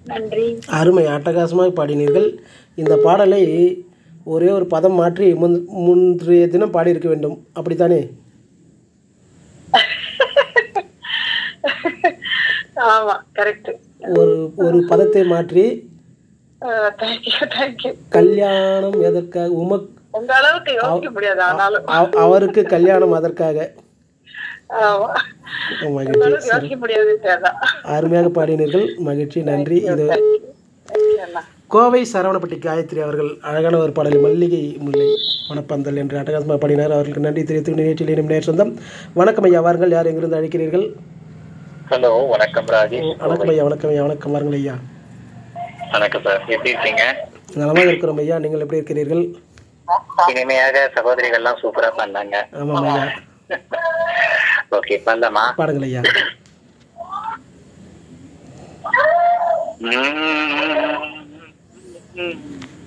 நன்றி அருமை அட்டகாசமாக பாடினீர்கள் இந்த பாடலை ஒரே ஒரு பதம் மாற்றி முன் முன்றைய தினம் பாடியிருக்க வேண்டும் அப்படித்தானே ஆமா கரெக்ட் ஒரு ஒரு பதத்தை மாற்றி தேங்க்யூ தேங்க்யூ கல்யாணம் எதற்காக உமக் உங்க அளவுக்கு யோசிக்க முடியாது ஆனாலும் அவ- அவருக்கு கல்யாணம் அதற்காக ஆமா உங்க மகிழ்ச்சி அளவுக்கு யோசிக்க முடியாது அதான் அருமையாக பாடினீர்கள் மகிழ்ச்சி நன்றி இது தேங்க்யூ அண்ணா கோவை சரவணப்பட்டி காயத்ரி அவர்கள் அழகான ஒரு பாடல் மல்லிகை முல்லை மணப்பந்தல் என்று அட்டகாசமாக பாடினார் அவர்களுக்கு நன்றி தெரிவித்து நிகழ்ச்சியில் இனியும் நேர் சொந்தம் வணக்கம் ஐயா வாருங்கள் யார் எங்கிருந்து அழைக்கிறீர்கள் ஹலோ வணக்கம் ராஜேஷ் வணக்கம் ஐயா வணக்கம் ஐயா வணக்கம் வாருங்கள் ஐயா வணக்கம் சார் எப்படி இருக்கீங்க நலமாக இருக்கிறோம் ஐயா நீங்கள் எப்படி இருக்கிறீர்கள் இனிமையாக சகோதரிகள்லாம் சூப்பரா பண்ணாங்க ஆமாம் ஐயா ஓகே பண்ணலாமா பாடுங்கள் ஐயா உம்